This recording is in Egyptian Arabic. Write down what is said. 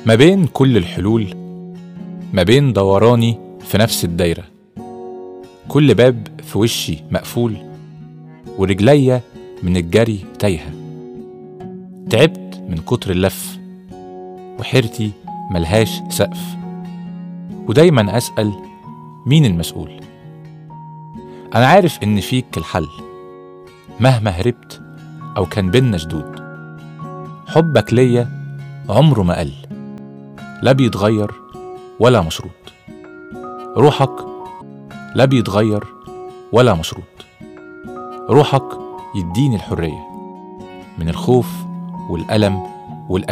ما بين كل الحلول ما بين دوراني في نفس الدايرة كل باب في وشي مقفول ورجليا من الجري تايهة تعبت من كتر اللف وحيرتي ملهاش سقف ودايما أسأل مين المسؤول أنا عارف إن فيك الحل مهما هربت أو كان بينا شدود حبك ليا عمره ما قل لا بيتغير ولا مشروط روحك لا بيتغير ولا مشروط روحك يديني الحرية من الخوف والألم والأنين